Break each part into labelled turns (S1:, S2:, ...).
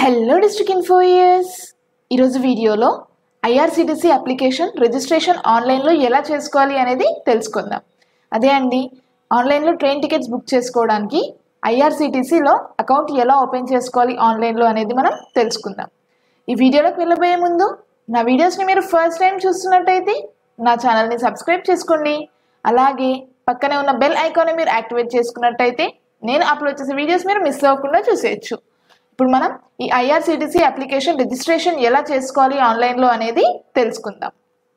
S1: hello district ఇన్ఫోయర్స్ ఈరోజు వీడియోలో IRCTC application registration ఆన్లైన్లో ఎలా చేసుకోవాలి అనేది తెలుసుకుందాం అదే అండి ఆన్లైన్లో ట్రైన్ టికెట్స్ బుక్ చేసుకోవడానికి ఐఆర్సిటిసిలో అకౌంట్ ఎలా ఓపెన్ చేసుకోవాలి ఆన్లైన్లో అనేది మనం తెలుసుకుందాం ఈ వీడియోలోకి వెళ్ళబోయే ముందు నా వీడియోస్ని మీరు ఫస్ట్ టైం చూస్తున్నట్టయితే నా ఛానల్ని సబ్స్క్రైబ్ చేసుకోండి అలాగే పక్కనే ఉన్న బెల్ ఐకాన్ని మీరు యాక్టివేట్ చేసుకున్నట్టయితే నేను అప్లోడ్ చేసే వీడియోస్ మీరు మిస్ అవ్వకుండా చూసేయచ్చు ఇప్పుడు మనం ఈ ఐఆర్సిటిసి అప్లికేషన్ రిజిస్ట్రేషన్ ఎలా చేసుకోవాలి ఆన్లైన్లో అనేది తెలుసుకుందాం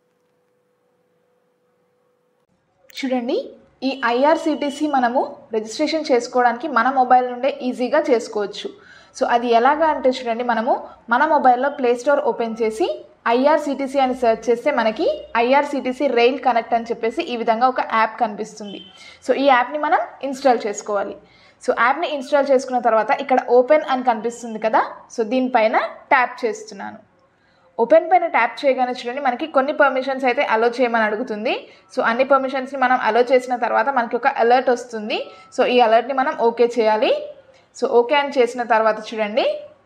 S1: చూడండి ఈ ఐఆర్సిటిసి మనము రిజిస్ట్రేషన్ చేసుకోవడానికి మన మొబైల్ నుండే ఈజీగా చేసుకోవచ్చు సో అది ఎలాగా అంటే చూడండి మనము మన మొబైల్లో ప్లే స్టోర్ ఓపెన్ చేసి ఐఆర్సిటిసి అని సెర్చ్ చేస్తే మనకి ఐఆర్సిటిసి రైల్ కనెక్ట్ అని చెప్పేసి ఈ విధంగా ఒక యాప్ కనిపిస్తుంది సో ఈ యాప్ని మనం ఇన్స్టాల్ చేసుకోవాలి సో యాప్ని ఇన్స్టాల్ చేసుకున్న తర్వాత ఇక్కడ ఓపెన్ అని కనిపిస్తుంది కదా సో దీనిపైన ట్యాప్ చేస్తున్నాను ఓపెన్ పైన ట్యాప్ చేయగానే చూడండి మనకి కొన్ని పర్మిషన్స్ అయితే అలో చేయమని అడుగుతుంది సో అన్ని పర్మిషన్స్ని మనం అలో చేసిన తర్వాత మనకి ఒక అలర్ట్ వస్తుంది సో ఈ అలర్ట్ని మనం ఓకే చేయాలి సో ఓకే అని చేసిన తర్వాత చూడండి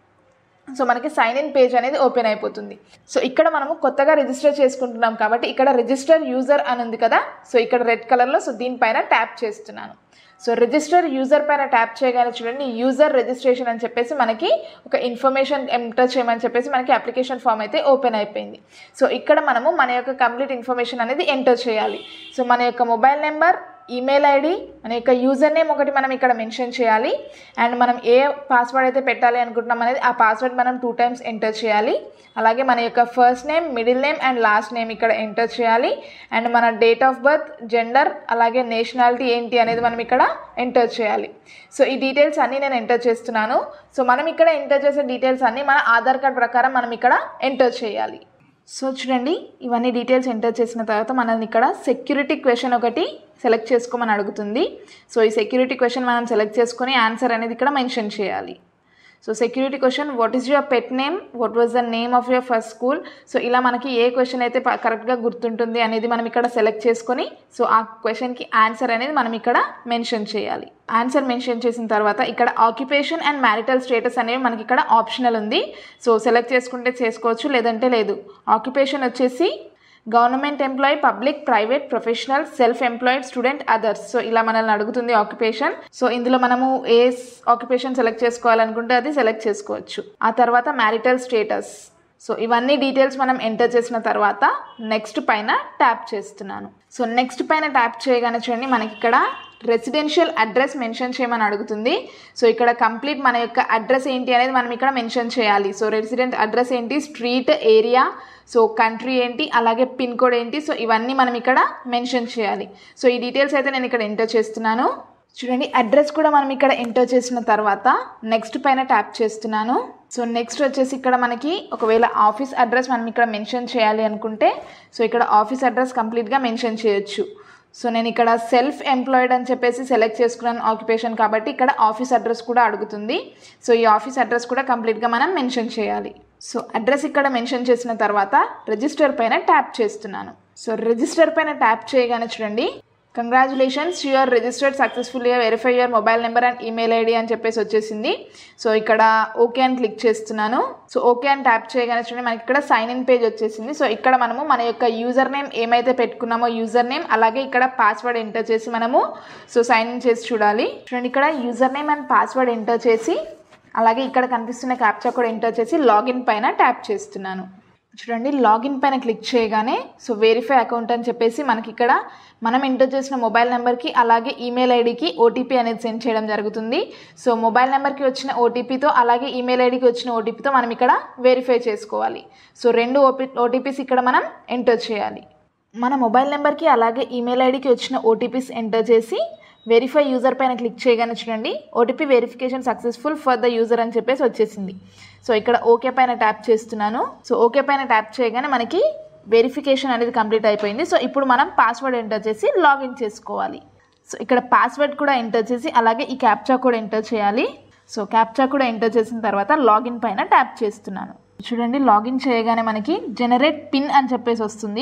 S1: సో మనకి సైన్ ఇన్ పేజ్ అనేది ఓపెన్ అయిపోతుంది సో ఇక్కడ మనము కొత్తగా రిజిస్టర్ చేసుకుంటున్నాం కాబట్టి ఇక్కడ రిజిస్టర్ యూజర్ అని ఉంది కదా సో ఇక్కడ రెడ్ కలర్లో సో దీనిపైన ట్యాప్ చేస్తున్నాను సో రిజిస్టర్ యూజర్ పైన ట్యాప్ చేయగానే చూడండి యూజర్ రిజిస్ట్రేషన్ అని చెప్పేసి మనకి ఒక ఇన్ఫర్మేషన్ ఎంటర్ చేయమని చెప్పేసి మనకి అప్లికేషన్ ఫామ్ అయితే ఓపెన్ అయిపోయింది సో ఇక్కడ మనము మన యొక్క కంప్లీట్ ఇన్ఫర్మేషన్ అనేది ఎంటర్ చేయాలి సో మన యొక్క మొబైల్ నెంబర్ ఈమెయిల్ ఐడి మన యొక్క యూజర్ నేమ్ ఒకటి మనం ఇక్కడ మెన్షన్ చేయాలి అండ్ మనం ఏ పాస్వర్డ్ అయితే పెట్టాలి అనుకుంటున్నాం అనేది ఆ పాస్వర్డ్ మనం టూ టైమ్స్ ఎంటర్ చేయాలి అలాగే మన యొక్క first name middle name and last name ఇక్కడ ఎంటర్ చేయాలి అండ్ మన డేట్ ఆఫ్ బర్త్ జెండర్ అలాగే నేషనాలిటీ ఏంటి అనేది మనం ఇక్కడ ఎంటర్ చేయాలి సో ఈ డీటెయిల్స్ అన్నీ నేను ఎంటర్ చేస్తున్నాను సో మనం ఇక్కడ ఎంటర్ చేసే డీటెయిల్స్ అన్నీ మన ఆధార్ కార్డ్ ప్రకారం మనం ఇక్కడ ఎంటర్ చేయాలి సో చూడండి ఇవన్నీ డీటెయిల్స్ ఎంటర్ చేసిన తర్వాత మనల్ని ఇక్కడ సెక్యూరిటీ క్వశ్చన్ ఒకటి సెలెక్ట్ చేసుకోమని అడుగుతుంది సో ఈ సెక్యూరిటీ క్వశ్చన్ మనం సెలెక్ట్ చేసుకొని ఆన్సర్ అనేది ఇక్కడ మెన్షన్ చేయాలి so security question what is your pet name what was the name of your first school so ఇలా మనకి ఏ క్వశ్చన్ అయితే కరెక్ట్గా గుర్తుంటుంది అనేది మనం ఇక్కడ సెలెక్ట్ చేసుకొని సో ఆ క్వశ్చన్కి ఆన్సర్ అనేది మనం ఇక్కడ మెన్షన్ చేయాలి ఆన్సర్ మెన్షన్ చేసిన తర్వాత ఇక్కడ ఆక్యుపేషన్ అండ్ మ్యారిటల్ స్టేటస్ అనేవి మనకి ఇక్కడ ఆప్షనల్ ఉంది సో సెలెక్ట్ చేసుకుంటే చేసుకోవచ్చు లేదంటే లేదు ఆక్యుపేషన్ వచ్చేసి government employee public private professional self employed student others so ఇలా మనల్ని అడుగుతుంది ఆక్యుపేషన్ సో ఇందులో మనము ఏ ఆక్యుపేషన్ సెలెక్ట్ చేసుకోవాలనుకుంటే అది సెలెక్ట్ చేసుకోవచ్చు ఆ తర్వాత మ్యారిటల్ స్టేటస్ సో ఇవన్నీ డీటెయిల్స్ మనం ఎంటర్ చేసిన తర్వాత నెక్స్ట్ పైన ట్యాప్ చేస్తున్నాను సో నెక్స్ట్ పైన ట్యాప్ చేయగానే చూడండి మనకి ఇక్కడ రెసిడెన్షియల్ అడ్రస్ మెన్షన్ చేయమని అడుగుతుంది సో ఇక్కడ కంప్లీట్ మన యొక్క అడ్రస్ ఏంటి అనేది మనం ఇక్కడ మెన్షన్ చేయాలి సో రెసిడెంట్ అడ్రస్ ఏంటి స్ట్రీట్ ఏరియా సో కంట్రీ ఏంటి అలాగే పిన్ కోడ్ ఏంటి సో ఇవన్నీ మనం ఇక్కడ మెన్షన్ చేయాలి సో ఈ డీటెయిల్స్ అయితే నేను ఇక్కడ ఎంటర్ చేస్తున్నాను చూడండి అడ్రస్ కూడా మనం ఇక్కడ ఎంటర్ చేసిన తర్వాత నెక్స్ట్ పైన ట్యాప్ చేస్తున్నాను సో నెక్స్ట్ వచ్చేసి ఇక్కడ మనకి ఒకవేళ ఆఫీస్ అడ్రస్ మనం ఇక్కడ మెన్షన్ చేయాలి అనుకుంటే సో ఇక్కడ ఆఫీస్ అడ్రస్ కంప్లీట్గా మెన్షన్ చేయొచ్చు సో నేను ఇక్కడ సెల్ఫ్ ఎంప్లాయిడ్ అని చెప్పేసి సెలెక్ట్ చేసుకున్నాను ఆక్యుపేషన్ కాబట్టి ఇక్కడ ఆఫీస్ అడ్రస్ కూడా అడుగుతుంది సో ఈ ఆఫీస్ అడ్రస్ కూడా కంప్లీట్గా మనం మెన్షన్ చేయాలి సో అడ్రస్ ఇక్కడ మెన్షన్ చేసిన తర్వాత రిజిస్టర్ పైన ట్యాప్ చేస్తున్నాను సో రిజిస్టర్ పైన ట్యాప్ చేయగానే చూడండి కంగ్రాచులేషన్స్ యూఆర్ రిజిస్టర్డ్ సక్సెస్ఫుల్గా verify your mobile number and email ID అని చెప్పేసి వచ్చేసింది సో ఇక్కడ ఓకే అని క్లిక్ చేస్తున్నాను సో ఓకే అని ట్యాప్ చేయగానే చూడండి మనకి ఇక్కడ సైన్ ఇన్ పేజ్ వచ్చేసింది సో ఇక్కడ మనము మన యొక్క యూజర్ నేమ్ ఏమైతే పెట్టుకున్నామో యూజర్ నేమ్ అలాగే ఇక్కడ పాస్వర్డ్ ఎంటర్ చేసి మనము సో సైన్ ఇన్ చేసి చూడాలి చూడండి ఇక్కడ user name and password enter చేసి అలాగే ఇక్కడ కనిపిస్తున్న క్యాప్చా కూడా ఎంటర్ చేసి లాగిన్ పైన ట్యాప్ చేస్తున్నాను చూడండి లాగిన్ పైన క్లిక్ చేయగానే సో వెరిఫై అకౌంట్ అని చెప్పేసి మనకి ఇక్కడ మనం ఎంటర్ చేసిన మొబైల్ నెంబర్కి అలాగే ఈమెయిల్ ఐడికి ఓటీపీ అనేది సెండ్ చేయడం జరుగుతుంది సో మొబైల్ నెంబర్కి వచ్చిన ఓటీపీతో అలాగే ఈమెయిల్ ఐడికి వచ్చిన ఓటీపీతో మనం ఇక్కడ వెరిఫై చేసుకోవాలి సో రెండు ఓపీ ఓటీపీస్ ఇక్కడ మనం ఎంటర్ చేయాలి మన మొబైల్ నెంబర్కి అలాగే ఈమెయిల్ ఐడికి వచ్చిన ఓటీపీస్ ఎంటర్ చేసి వెరిఫై యూజర్ పైన క్లిక్ చేయగానే చూడండి OTP verification successful for the user అని చెప్పేసి వచ్చేసింది సో ఇక్కడ ఓకే పైన ట్యాప్ చేస్తున్నాను సో ఓకే పైన ట్యాప్ చేయగానే మనకి వెరిఫికేషన్ అనేది కంప్లీట్ అయిపోయింది సో ఇప్పుడు మనం పాస్వర్డ్ ఎంటర్ చేసి లాగిన్ చేసుకోవాలి సో ఇక్కడ పాస్వర్డ్ కూడా ఎంటర్ చేసి అలాగే ఈ క్యాప్చా కూడా ఎంటర్ చేయాలి సో క్యాప్చా కూడా ఎంటర్ చేసిన తర్వాత లాగిన్ పైన ట్యాప్ చేస్తున్నాను చూడండి లాగిన్ చేయగానే మనకి జనరేట్ పిన్ అని చెప్పేసి వస్తుంది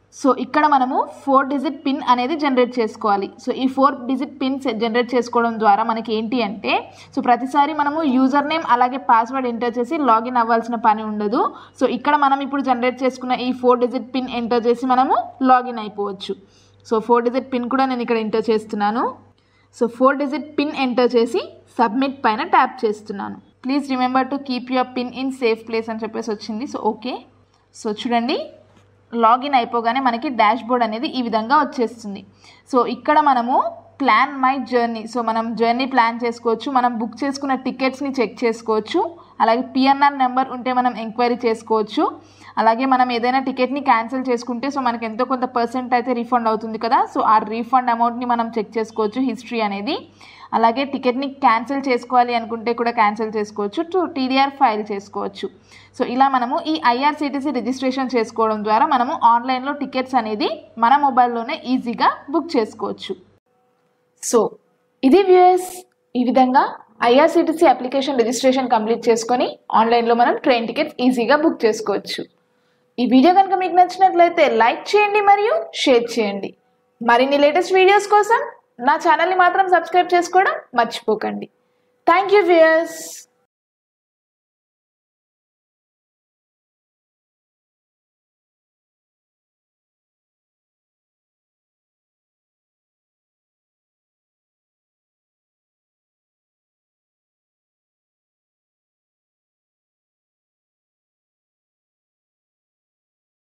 S1: సో ఇక్కడ మనము ఫోర్ డిజిట్ పిన్ అనేది జనరేట్ చేసుకోవాలి సో ఈ ఫోర్ డిజిట్ పిన్ జనరేట్ చేసుకోవడం ద్వారా మనకి ఏంటి అంటే సో ప్రతిసారి మనము యూజర్ నేమ్ అలాగే పాస్వర్డ్ ఎంటర్ చేసి లాగిన్ అవ్వాల్సిన పని ఉండదు సో ఇక్కడ మనం ఇప్పుడు జనరేట్ చేసుకున్న ఈ ఫోర్ డిజిట్ పిన్ ఎంటర్ చేసి మనము లాగిన్ అయిపోవచ్చు సో ఫోర్ డిజిట్ పిన్ కూడా నేను ఇక్కడ ఎంటర్ చేస్తున్నాను so four digit pin enter చేసి సబ్మిట్ పైన ట్యాప్ చేస్తున్నాను please remember to keep your pin in safe place అని చెప్పేసి వచ్చింది సో ఓకే సో చూడండి లాగిన్ అయిపోగానే మనకి డాష్ బోర్డ్ అనేది ఈ విధంగా వచ్చేస్తుంది సో ఇక్కడ మనము ప్లాన్ మై జర్నీ సో మనం జర్నీ ప్లాన్ చేసుకోవచ్చు మనం బుక్ చేసుకున్న టికెట్స్ని చెక్ చేసుకోవచ్చు అలాగే పిఎన్ఆర్ నెంబర్ ఉంటే మనం ఎంక్వైరీ చేసుకోవచ్చు అలాగే మనం ఏదైనా టికెట్ని క్యాన్సిల్ చేసుకుంటే సో మనకి ఎంతో కొంత పర్సెంట్ అయితే రీఫండ్ అవుతుంది కదా సో ఆ రీఫండ్ అమౌంట్ని మనం చెక్ చేసుకోవచ్చు హిస్టరీ అనేది అలాగే టికెట్ని క్యాన్సిల్ చేసుకోవాలి అనుకుంటే కూడా క్యాన్సిల్ చేసుకోవచ్చు టు టీడీఆర్ ఫైల్ చేసుకోవచ్చు సో ఇలా మనము ఈ ఐఆర్సిటీసీ రిజిస్ట్రేషన్ చేసుకోవడం ద్వారా మనము ఆన్లైన్లో టికెట్స్ అనేది మన మొబైల్లోనే ఈజీగా బుక్ చేసుకోవచ్చు సో ఇది వ్యూయర్స్ ఈ విధంగా ఐఆర్సిటీసీ అప్లికేషన్ రిజిస్ట్రేషన్ కంప్లీట్ చేసుకొని ఆన్లైన్లో మనం ట్రైన్ టికెట్స్ ఈజీగా బుక్ చేసుకోవచ్చు ఈ వీడియో కనుక మీకు నచ్చినట్లయితే లైక్ చేయండి మరియు షేర్ చేయండి మరిన్ని లేటెస్ట్ వీడియోస్ కోసం నా ఛానల్ని మాత్రం సబ్స్క్రైబ్ చేసుకోవడం మర్చిపోకండి థ్యాంక్ యూ వ్యూయర్స్